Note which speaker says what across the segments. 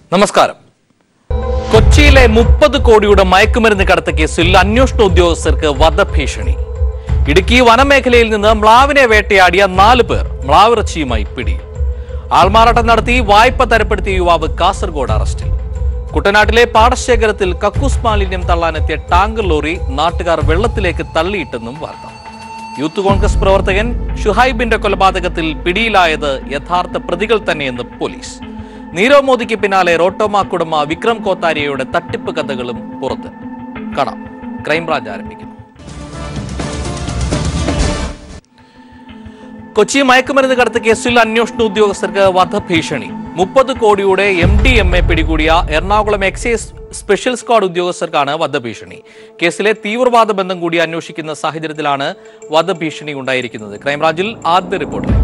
Speaker 1: നമസ്കാരം കൊച്ചിയിലെ മുപ്പത് കോടിയുടെ മയക്കുമരുന്ന് കടത്ത കേസിൽ അന്വേഷണ ഉദ്യോഗസ്ഥർക്ക് വധഭീഷണി ഇടുക്കി വനമേഖലയിൽ നിന്ന് മ്ലാവിനെ വേട്ടയാടിയ നാല് പേർ മ്ലാവിറച്ചിയുമായി പിടിയിൽ ആൾമാറാട്ടം നടത്തി വായ്പ തരപ്പെടുത്തിയ യുവാവ് കാസർഗോഡ് അറസ്റ്റിൽ കുട്ടനാട്ടിലെ പാടശേഖരത്തിൽ കക്കൂസ് മാലിന്യം തള്ളാനെത്തിയ ടാങ്കർ ലോറി നാട്ടുകാർ വെള്ളത്തിലേക്ക് തള്ളിയിട്ടെന്നും വാർത്ത യൂത്ത് കോൺഗ്രസ് പ്രവർത്തകൻ ഷുഹൈബിന്റെ കൊലപാതകത്തിൽ പിടിയിലായത് യഥാർത്ഥ പ്രതികൾ തന്നെയെന്ന് പോലീസ് നീരവ് മോദിക്ക് പിന്നാലെ റോട്ടോമാക്കുടമ വിക്രം കോത്താരിയയുടെ തട്ടിപ്പ് കഥകളും പുറത്ത് കാണാം ക്രൈംബ്രാഞ്ച് ആരംഭിക്കുന്നു കൊച്ചി മയക്കുമരുന്ന് കടത്ത് കേസിൽ അന്വേഷണ ഉദ്യോഗസ്ഥർക്ക് വധഭീഷണി മുപ്പത് കോടിയുടെ എം ഡി എം എ പിടികൂടിയ എറണാകുളം എക്സൈസ് സ്പെഷ്യൽ സ്ക്വാഡ് ഉദ്യോഗസ്ഥർക്കാണ് വധഭീഷണി കേസിലെ തീവ്രവാദ ബന്ധം കൂടി അന്വേഷിക്കുന്ന സാഹചര്യത്തിലാണ് വധഭീഷണി ഉണ്ടായിരിക്കുന്നത് ക്രൈംബ്രാഞ്ചിൽ ആദ്യ റിപ്പോർട്ടിലേക്ക്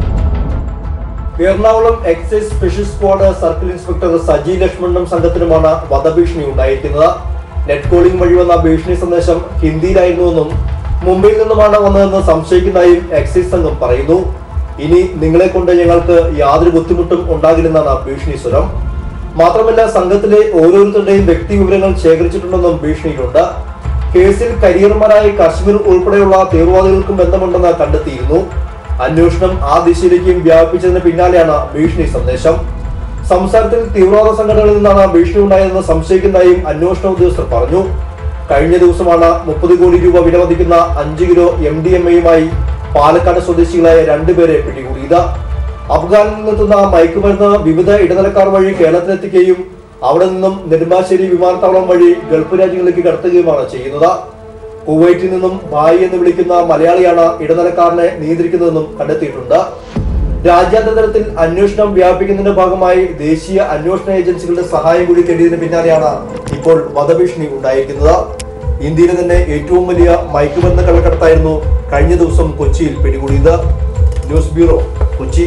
Speaker 2: Ernakulam excise special squad circle inspector Saji ലക്ഷ്മണനും സംഘത്തിനുമാണ് വധഭീഷണി ഉണ്ടായിരിക്കുന്നത് നെറ്റ് കോളിംഗ് വഴി വന്ന ഭീഷണി സന്ദേശം ഹിന്ദിയിലായിരുന്നുവെന്നും മുംബൈയിൽ നിന്നുമാണ് വന്നതെന്ന് സംശയിക്കുന്നതായും എക്സൈസ് സംഘം പറയുന്നു ഇനി നിങ്ങളെ കൊണ്ട് ഞങ്ങൾക്ക് യാതൊരു ബുദ്ധിമുട്ടും ഉണ്ടാകില്ലെന്നാണ് ഭീഷണി സ്വരം മാത്രമല്ല സംഘത്തിലെ ഓരോരുത്തരുടെയും വ്യക്തി വിവരങ്ങൾ ശേഖരിച്ചിട്ടുണ്ടെന്നും ഭീഷണിയിലുണ്ട് കേസിൽ കരിയർമാരായ കശ്മീർ ഉൾപ്പെടെയുള്ള തീവ്രവാദികൾക്കും ബന്ധമുണ്ടെന്ന് കണ്ടെത്തിയിരുന്നു അന്വേഷണം ആ ദിശയിലേക്കും വ്യാപിപ്പിച്ചതിന് പിന്നാലെയാണ് ഭീഷണി സന്ദേശം സംസ്ഥാനത്തിൽ തീവ്രവാദ സംഘടനകളിൽ നിന്നാണ് ഭീഷണി ഉണ്ടായതെന്ന് സംശയിക്കുന്നതായും അന്വേഷണ ഉദ്യോഗസ്ഥർ പറഞ്ഞു കഴിഞ്ഞ ദിവസമാണ് മുപ്പത് കോടി രൂപ വിലമതിക്കുന്ന അഞ്ച് കിലോ എം ഡി എം എയുമായി പാലക്കാട് സ്വദേശികളായ രണ്ടുപേരെ പിടികൂടിയത് അഫ്ഗാനിൽ നിന്നെത്തുന്ന മയക്കുമരുന്ന് വിവിധ ഇടനിലക്കാർ വഴി കേരളത്തിലെത്തിക്കുകയും അവിടെ നിന്നും നെടുമ്പാശ്ശേരി വിമാനത്താവളം വഴി ഗൾഫ് രാജ്യങ്ങളിലേക്ക് കടത്തുകയുമാണ് ചെയ്യുന്നത് കുവൈറ്റിൽ നിന്നും ഭായി എന്ന് വിളിക്കുന്ന മലയാളിയാണ് ഇടനിലക്കാരനെ നിയന്ത്രിക്കുന്നതെന്നും കണ്ടെത്തിയിട്ടുണ്ട് രാജ്യാന്തര തലത്തിൽ അന്വേഷണം വ്യാപിപ്പിക്കുന്നതിന്റെ ഭാഗമായി ദേശീയ അന്വേഷണ ഏജൻസികളുടെ സഹായം കൂടി തേടിയതിന് പിന്നാലെയാണ് ഇപ്പോൾ വധഭീഷണി ഉണ്ടായിരിക്കുന്നത് ഇന്ത്യയിലെ തന്നെ ഏറ്റവും വലിയ മയക്കുമരുന്ന് കള്ളക്കടത്തായിരുന്നു കഴിഞ്ഞ ദിവസം കൊച്ചിയിൽ പിടികൂടിയത് ന്യൂസ് ബ്യൂറോ കൊച്ചി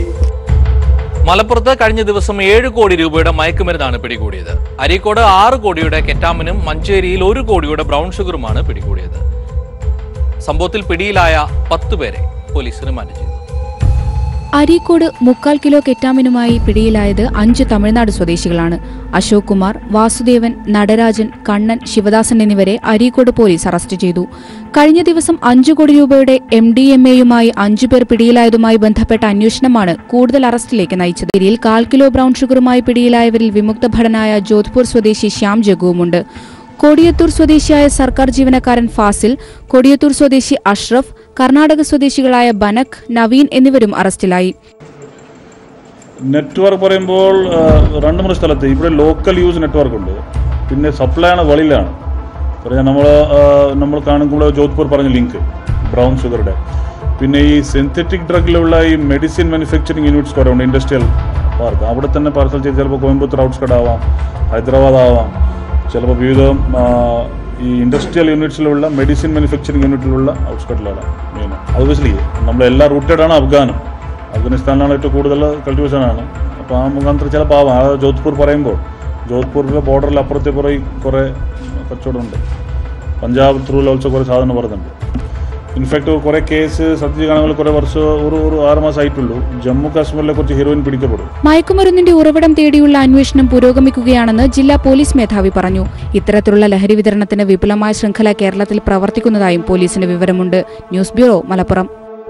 Speaker 1: മലപ്പുറത്ത് കഴിഞ്ഞ ദിവസം ഏഴ് കോടി രൂപയുടെ മയക്കുമരുന്നാണ് പിടികൂടിയത് അരീക്കോട് ആറ് കോടിയുടെ കെറ്റാമിനും മഞ്ചേരിയിൽ ഒരു കോടിയുടെ ബ്രൗൺ ഷുഗറുമാണ് പിടികൂടിയത് സംഭവത്തിൽ പിടിയിലായ പത്ത് പേരെ പോലീസ് റിമാൻഡ് ചെയ്തു
Speaker 3: അരീക്കോട് മുക്കാൽ കിലോ കെറ്റാമിനുമായി പിടിയിലായത് അഞ്ച് തമിഴ്നാട് സ്വദേശികളാണ് അശോക് കുമാർ വാസുദേവൻ നടരാജൻ കണ്ണൻ ശിവദാസൻ എന്നിവരെ അരീക്കോട് പോലീസ് അറസ്റ്റ് ചെയ്തു കഴിഞ്ഞ ദിവസം അഞ്ചു കോടി രൂപയുടെ എം ഡി എം എയുമായി അഞ്ചുപേർ പിടിയിലായതുമായി ബന്ധപ്പെട്ട അന്വേഷണമാണ് കൂടുതൽ അറസ്റ്റിലേക്ക് നയിച്ചത് ഇതിൽ കാൽ കിലോ ബ്രൗൺ ഷുഗറുമായി പിടിയിലായവരിൽ വിമുക്ത ഭടനായ ജോധ്പൂർ സ്വദേശി ശ്യാം ജഗുവുമുണ്ട് കൊടിയത്തൂർ സ്വദേശിയായ സർക്കാർ ജീവനക്കാരൻ ഫാസിൽ കൊടിയത്തൂർ സ്വദേശി അഷ്റഫ് കർണാടക സ്വദേശികളായ ബനക് നവീൻ എന്നിവരും അറസ്റ്റിലായി
Speaker 4: നെറ്റ്വർക്ക് പറയുമ്പോൾ ആ, രണ്ട് മൂന്ന് സ്ഥലത്ത് ഇവിടെ ലോക്കൽ യൂസ് നെറ്റ്വർക്ക് ഉണ്ട് പിന്നെ സപ്ലൈ ആണ് വെളിയിലാണ് പറഞ്ഞാൽ നമ്മൾ നമ്മൾ കാണുമ്പോൾ ജോധ്പൂർ പറഞ്ഞ ലിങ്ക് ബ്രൗൺ ഷുഗറുടെ പിന്നെ ഈ സിന്തറ്റിക് ഡ്രഗിലുള്ള ഈ മെഡിസിൻ മാനുഫാക്ചറിങ് യൂണിറ്റ്സ് കുറേ ഉണ്ട് ഇൻഡസ്ട്രിയൽ പാർക്ക് അവിടെ തന്നെ പാർസൽ ചെയ്ത് ചിലപ്പോൾ കോയമ്പത്തൂർ ഔട്ട്സ്കട്ട് ആവാം ഹൈദരാബാദ് ആവാം ചിലപ്പോൾ വിവിധ ആ, ഈ ഇൻഡസ്ട്രിയൽ യൂണിറ്റ്സിലുള്ള മെഡിസിൻ മാനുഫാക്ചറിങ് യൂണിറ്റിലുള്ള ഔട്ട്സ്കട്ടിലാണ് മെയിൻ ഒബ്വിയസ്ലി നമ്മളെല്ലാം റൂട്ടഡ് ആണ് അഫ്ഗാനും അഫ്ഗാനിസ്ഥാനിലാണ് ഏറ്റവും കൂടുതൽ കൾട്ടിവേഷൻ ആണ് അപ്പോൾ ആ മുഖാന്തരം ചില പാവം ആ ജോധ്പൂർ പറയുമ്പോൾ ജോധ്പൂരിലെ ബോർഡറിൽ അപ്പുറത്തെ കുറേ കുറേ കച്ചവടമുണ്ട് പഞ്ചാബ് ത്രൂവിൽ ഓൾസോ കുറേ സാധനം വരുന്നുണ്ട് ഇൻഫാക്ട് കുറേ കേസ് സത്യ കാണുമ്പോൾ കുറേ വർഷം ഒരു ഒരു ആറ് മാസം ആയിട്ടുള്ളൂ ജമ്മു കാശ്മീരിലെ കുറച്ച് ഹീറോയിൻ പിടിക്കപ്പെടും
Speaker 3: മയക്കുമരുന്നിന്റെ ഉറവിടം തേടിയുള്ള അന്വേഷണം പുരോഗമിക്കുകയാണെന്ന് ജില്ലാ പോലീസ് മേധാവി പറഞ്ഞു ഇത്തരത്തിലുള്ള ലഹരി വിതരണത്തിന് വിപുലമായ ശൃംഖല കേരളത്തിൽ പ്രവർത്തിക്കുന്നതായും പോലീസിന് വിവരമുണ്ട് ന്യൂസ് ബ്യൂറോ മലപ്പുറം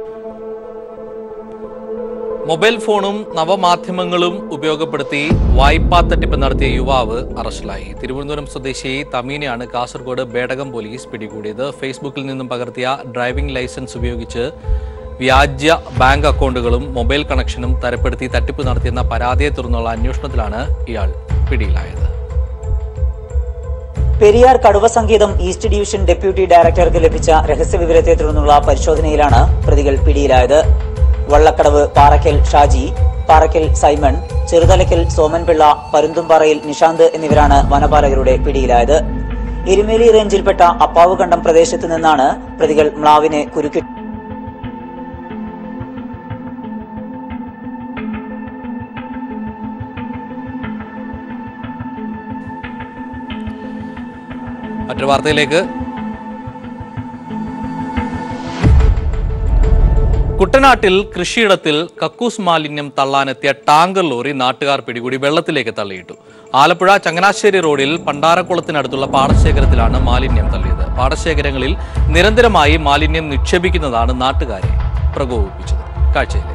Speaker 1: മൊബൈൽ ഫോണും നവമാധ്യമങ്ങളും ഉപയോഗപ്പെടുത്തി വായ്പാ തട്ടിപ്പ് നടത്തിയ യുവാവ് അറസ്റ്റിലായി തിരുവനന്തപുരം സ്വദേശി തമീനെയാണ് കാസർഗോഡ് ബേടകം പോലീസ് പിടികൂടിയത് ഫേസ്ബുക്കിൽ നിന്നും പകർത്തിയ ഡ്രൈവിംഗ് ലൈസൻസ് ഉപയോഗിച്ച് വ്യാജ ബാങ്ക് അക്കൗണ്ടുകളും മൊബൈൽ കണക്ഷനും തരപ്പെടുത്തി തട്ടിപ്പ് നടത്തിയെന്ന പരാതിയെ തുടർന്നുള്ള അന്വേഷണത്തിലാണ് ഇയാൾ പിടിയിലായത്
Speaker 5: പെരിയാർ കടുവ സംഗീതം ഈസ്റ്റ് ഡിവിഷൻ ഡെപ്യൂട്ടി ഡയറക്ടർക്ക് ലഭിച്ച രഹസ്യവിവരത്തെ തുടർന്നുള്ള പരിശോധനയിലാണ് പ്രതികൾ പിടിയിലായത് വള്ളക്കടവ് പാറയ്ക്കൽ ഷാജി പാറയ്ക്കൽ സൈമൺ ചെറുതലയ്ക്കൽ സോമൻപിള്ള പരുന്തുംപാറയിൽ നിഷാന്ത് എന്നിവരാണ് വനപാലകരുടെ പിടിയിലായത് എരുമേലി റേഞ്ചിൽപ്പെട്ട അപ്പാവുകണ്ടം പ്രദേശത്ത് നിന്നാണ് പ്രതികൾ മ്ലാവിനെ കുരുക്കി
Speaker 1: മറ്റൊരു വാർത്തയിലേക്ക് കുട്ടനാട്ടിൽ കൃഷിയിടത്തിൽ കക്കൂസ് മാലിന്യം തള്ളാനെത്തിയ ടാങ്കർ ലോറി നാട്ടുകാർ പിടികൂടി വെള്ളത്തിലേക്ക് തള്ളിയിട്ടു ആലപ്പുഴ ചങ്ങനാശ്ശേരി റോഡിൽ പണ്ടാരക്കുളത്തിനടുത്തുള്ള പാടശേഖരത്തിലാണ് മാലിന്യം തള്ളിയത് പാടശേഖരങ്ങളിൽ നിരന്തരമായി മാലിന്യം നിക്ഷേപിക്കുന്നതാണ് നാട്ടുകാരെ പ്രകോപിപ്പിച്ചത് കാഴ്ചയിലേക്ക്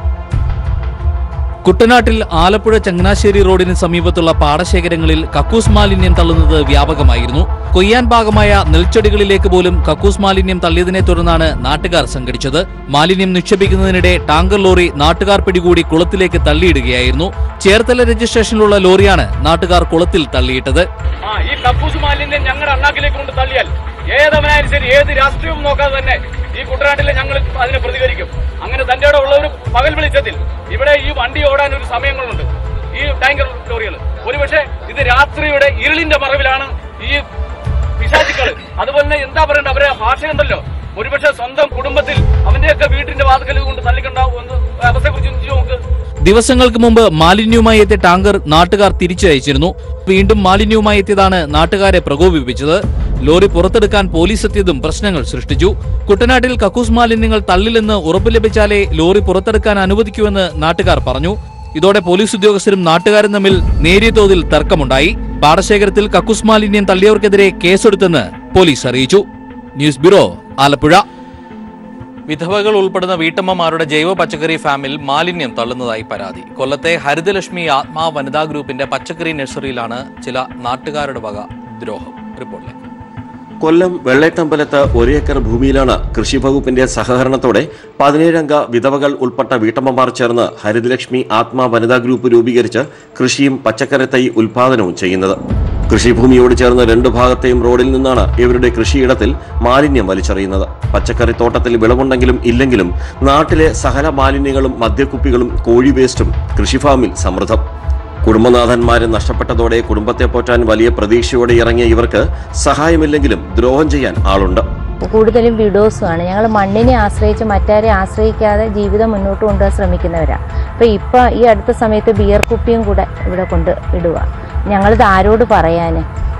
Speaker 1: കുട്ടനാട്ടിൽ ആലപ്പുഴ ചങ്ങനാശ്ശേരി റോഡിന് സമീപത്തുള്ള പാടശേഖരങ്ങളിൽ കക്കൂസ് മാലിന്യം തള്ളുന്നത് വ്യാപകമായിരുന്നു കൊയ്യാൻ ഭാഗമായ നെൽച്ചെടികളിലേക്ക് പോലും കക്കൂസ് മാലിന്യം തള്ളിയതിനെ തുടർന്നാണ് നാട്ടുകാർ സംഘടിച്ചത് മാലിന്യം നിക്ഷേപിക്കുന്നതിനിടെ ടാങ്കർ ലോറി നാട്ടുകാർ പിടികൂടി കുളത്തിലേക്ക് തള്ളിയിടുകയായിരുന്നു ചേർത്തല രജിസ്ട്രേഷനിലുള്ള ലോറിയാണ് നാട്ടുകാർ കുളത്തിൽ തള്ളിയിട്ടത്
Speaker 6: ആ ഈ കക്കൂസ് മാലിന്യം ഞങ്ങളുടെ അണ്ണാക്കിലേക്ക് കൊണ്ട് തള്ളിയാൽ ഏതവനായാലും ശരി ഏത് രാഷ്ട്രീയവും നോക്കാതെ തന്നെ ഈ കുട്ടനാട്ടിലെ ഞങ്ങൾ അതിനെ പ്രതികരിക്കും അങ്ങനെ തന്റെ ഇവിടെ ഉള്ള ഒരു പകൽ വെളിച്ചത്തിൽ ഇവിടെ ഈ വണ്ടി ഓടാൻ ഒരു സമയങ്ങളുണ്ട് ഈ ടാങ്കർ ലോറികൾ ഒരുപക്ഷെ ഇത് രാത്രിയുടെ ഇരുളിന്റെ മറവിലാണ് ഈ പിശാചുക്കള് അതുപോലെ തന്നെ എന്താ പറയണ്ട അവരെ ഭാഷയുണ്ടല്ലോ ഒരുപക്ഷെ സ്വന്തം കുടുംബത്തിൽ അവന്റെയൊക്കെ വീട്ടിന്റെ വാതിക്കൽ കൊണ്ട് തള്ളിക്കണ്ടാവും ഒന്ന് അവസ്ഥയെ കുറിച്ച് ചിന്തിച്ചു നോക്ക്
Speaker 1: ദിവസങ്ങൾക്ക് മുമ്പ് മാലിന്യവുമായി എത്തിയ ടാങ്കർ നാട്ടുകാർ തിരിച്ചയച്ചിരുന്നു വീണ്ടും മാലിന്യവുമായി എത്തിയതാണ് നാട്ടുകാരെ പ്രകോപിപ്പിച്ചത് ലോറി പുറത്തെടുക്കാൻ പോലീസ് എത്തിയതും പ്രശ്നങ്ങൾ സൃഷ്ടിച്ചു കുട്ടനാട്ടിൽ കക്കൂസ് മാലിന്യങ്ങൾ തള്ളില്ലെന്ന് ഉറപ്പ് ലഭിച്ചാലേ ലോറി പുറത്തെടുക്കാൻ അനുവദിക്കൂവെന്ന് നാട്ടുകാർ പറഞ്ഞു ഇതോടെ പോലീസ് ഉദ്യോഗസ്ഥരും നാട്ടുകാരും തമ്മിൽ നേരിയ തോതിൽ തർക്കമുണ്ടായി പാടശേഖരത്തിൽ കക്കൂസ് മാലിന്യം തള്ളിയവർക്കെതിരെ കേസെടുത്തെന്ന് പോലീസ് അറിയിച്ചു ന്യൂസ് ബ്യൂറോ ആലപ്പുഴ വിധവകൾ ഉൾപ്പെടുന്ന വീട്ടമ്മമാരുടെ ജൈവ പച്ചക്കറി ഫാമിൽ മാലിന്യം തള്ളുന്നതായി പരാതി കൊല്ലത്തെ ഹരിതലക്ഷ്മി ആത്മാ വനിതാ ഗ്രൂപ്പിന്റെ പച്ചക്കറി നഴ്സറിയിലാണ് ചില നാട്ടുകാരുടെ വക ദ്രോഹം റിപ്പോർട്ടിലേക്ക്
Speaker 7: കൊല്ലം വെള്ളേട്ടമ്പലത്ത് ഒരു ഏക്കർ ഭൂമിയിലാണ് കൃഷി വകുപ്പിന്റെ സഹകരണത്തോടെ പതിനേഴംഗ വിധവകൾ ഉൾപ്പെട്ട വീട്ടമ്മമാർ ചേർന്ന് ഹരിതലക്ഷ്മി ആത്മാ വനിതാ ഗ്രൂപ്പ് രൂപീകരിച്ച് കൃഷിയും പച്ചക്കറി തൈ ഉൽപാദനവും ചെയ്യുന്നത് കൃഷിഭൂമിയോട് ചേർന്ന് രണ്ടു ഭാഗത്തെയും റോഡിൽ നിന്നാണ് ഇവരുടെ കൃഷിയിടത്തിൽ മാലിന്യം വലിച്ചെറിയുന്നത് പച്ചക്കറി തോട്ടത്തിൽ വിളവുണ്ടെങ്കിലും ഇല്ലെങ്കിലും നാട്ടിലെ സകല മാലിന്യങ്ങളും മദ്യക്കുപ്പികളും കോഴി വേസ്റ്റും കൃഷിഫാമിൽ സമൃദ്ധം കുടുംബനാഥന്മാരെ നഷ്ടപ്പെട്ടതോടെ കുടുംബത്തെ പോറ്റാൻ വലിയ പ്രതീക്ഷയോടെ ഇറങ്ങിയ ഇവർക്ക് സഹായമില്ലെങ്കിലും ദ്രോഹം ചെയ്യാൻ ആളുണ്ട്
Speaker 8: കൂടുതലും വിഡോസുമാണ് ഞങ്ങൾ മണ്ണിനെ ആശ്രയിച്ച് മറ്റാരെ ആശ്രയിക്കാതെ ജീവിതം മുന്നോട്ട് കൊണ്ടുപോകാൻ ശ്രമിക്കുന്നവരാണ് അപ്പോൾ ഇപ്പോൾ ഈ അടുത്ത സമയത്ത് ബിയർ കുപ്പിയും കൂടെ ഇവിടെ കൊണ്ട് ഇടുക ഞങ്ങളിത് ആരോട് പറയാൻ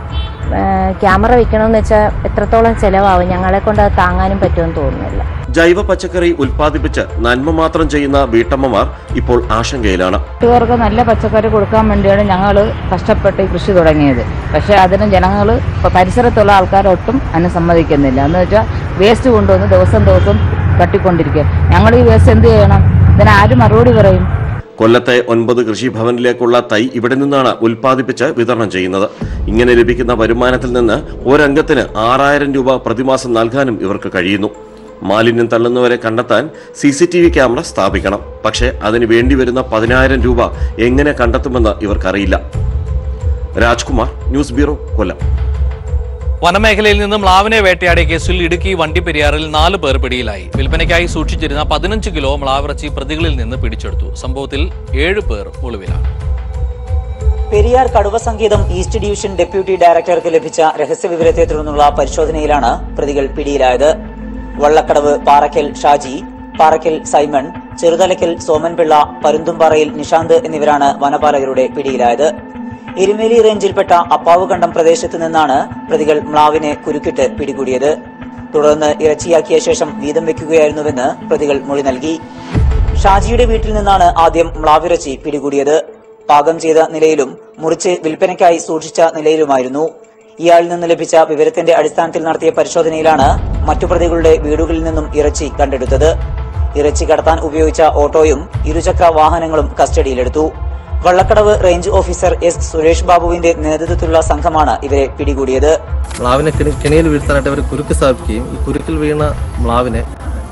Speaker 8: ക്യാമറ വെക്കണമെന്ന് വെച്ചാൽ എത്രത്തോളം ചിലവാകും ഞങ്ങളെ കൊണ്ട് അത് താങ്ങാനും പറ്റുമെന്ന് തോന്നുന്നില്ല
Speaker 7: ജൈവ പച്ചക്കറി ഉൽപ്പാദിപ്പിച്ച് നന്മ മാത്രം ചെയ്യുന്ന വീട്ടമ്മമാർ ഇപ്പോൾ ആശങ്കയിലാണ്
Speaker 9: നാട്ടുകാർക്ക് നല്ല പച്ചക്കറി കൊടുക്കാൻ വേണ്ടിയാണ് ഞങ്ങൾ കഷ്ടപ്പെട്ട് ഈ കൃഷി തുടങ്ങിയത് പക്ഷേ അതിന് ജനങ്ങൾ ഇപ്പോൾ പരിസരത്തുള്ള ആൾക്കാരൊട്ടും അതിന് സമ്മതിക്കുന്നില്ല എന്ന് വെച്ചാൽ വേസ്റ്റ് കൊണ്ടുവന്ന് ദിവസം ദിവസം തട്ടിക്കൊണ്ടിരിക്കുക ഞങ്ങൾ ഈ വേസ്റ്റ് എന്ത് ചെയ്യണം ഇതിന് ആര് മറുപടി പറയും
Speaker 7: കൊല്ലത്തെ ഒൻപത് കൃഷിഭവനിലേക്കുള്ള തൈ ഇവിടെ നിന്നാണ് ഉൽപ്പാദിപ്പിച്ച് വിതരണം ചെയ്യുന്നത് ഇങ്ങനെ ലഭിക്കുന്ന വരുമാനത്തിൽ നിന്ന് ഒരംഗത്തിന് ആറായിരം രൂപ പ്രതിമാസം നൽകാനും ഇവർക്ക് കഴിയുന്നു മാലിന്യം തള്ളുന്നവരെ കണ്ടെത്താൻ C C T V camera സ്ഥാപിക്കണം പക്ഷേ അതിന് വേണ്ടി വരുന്ന പതിനായിരം രൂപ എങ്ങനെ കണ്ടെത്തുമെന്ന് ഇവർക്കറിയില്ല രാജ്കുമാർ ന്യൂസ് ബ്യൂറോ കൊല്ലം
Speaker 1: വനമേഖലയിൽ നിന്ന് മ്ലാവിനെ വേട്ടയാടിയ കേസിൽ ഇടുക്കി വണ്ടിപ്പെരിയാറിൽ നാല് പേർ പിടിയിലായി വിൽപ്പനയ്ക്കായി സൂക്ഷിച്ചിരുന്ന പതിനഞ്ച് കിലോ മ്ലാവിറച്ചി പ്രതികളിൽ നിന്ന് പിടിച്ചെടുത്തു സംഭവത്തിൽ ഏഴ് പേർ ഒളിവിലാണ്
Speaker 5: പെരിയാർ കടുവ സംഗീതം ഈസ്റ്റ് ഡിവിഷൻ ഡെപ്യൂട്ടി ഡയറക്ടർക്ക് ലഭിച്ച രഹസ്യവിവരത്തെ തുടർന്നുള്ള പരിശോധനയിലാണ് പ്രതികൾ പിടിയിലായത് വള്ളക്കടവ് പാറയ്ക്കൽ ഷാജി പാറയ്ക്കൽ സൈമൺ ചെറുതലയ്ക്കൽ സോമൻപിള്ള പരുന്തുംപാറയിൽ നിഷാന്ത് എന്നിവരാണ് വനപാലകരുടെ പിടിയിലായത് എരുമേലി റേഞ്ചിൽപ്പെട്ട അപ്പാവുകണ്ടം പ്രദേശത്ത് നിന്നാണ് പ്രതികൾ മ്ലാവിനെ കുരുക്കിട്ട് പിടികൂടിയത് തുടർന്ന് ഇറച്ചിയാക്കിയ ശേഷം വീതം വെക്കുകയായിരുന്നുവെന്ന് പ്രതികൾ മൊഴി നൽകി ഷാജിയുടെ വീട്ടിൽ നിന്നാണ് ആദ്യം മ്ലാവിറച്ചി പിടികൂടിയത് പാകം ചെയ്ത നിലയിലും മുറിച്ച് വിൽപ്പനയ്ക്കായി സൂക്ഷിച്ച നിലയിലുമായിരുന്നു ഇയാളിൽ നിന്ന് ലഭിച്ച വിവരത്തിന്റെ അടിസ്ഥാനത്തിൽ നടത്തിയ പരിശോധനയിലാണ് മറ്റു പ്രതികളുടെ വീടുകളിൽ നിന്നും ഇറച്ചി കണ്ടെടുത്തത് ഇറച്ചി കടത്താൻ ഉപയോഗിച്ച ഓട്ടോയും ഇരുചക്ര വാഹനങ്ങളും കസ്റ്റഡിയിലെടുത്തു Vallakkadavu range officer S Suresh ബാബുവിന്റെ നേതൃത്വത്തിലുള്ള സംഘമാണ് ഇവരെ പിടികൂടിയത്
Speaker 10: മ്ലാവിനെ കെണി കെണിയിൽ വീഴ്ത്താനായിട്ട് അവർ കുരുക്ക് സ്ഥാപിക്കുകയും ഈ കുരുക്കിൽ വീണ മ്ലാവിനെ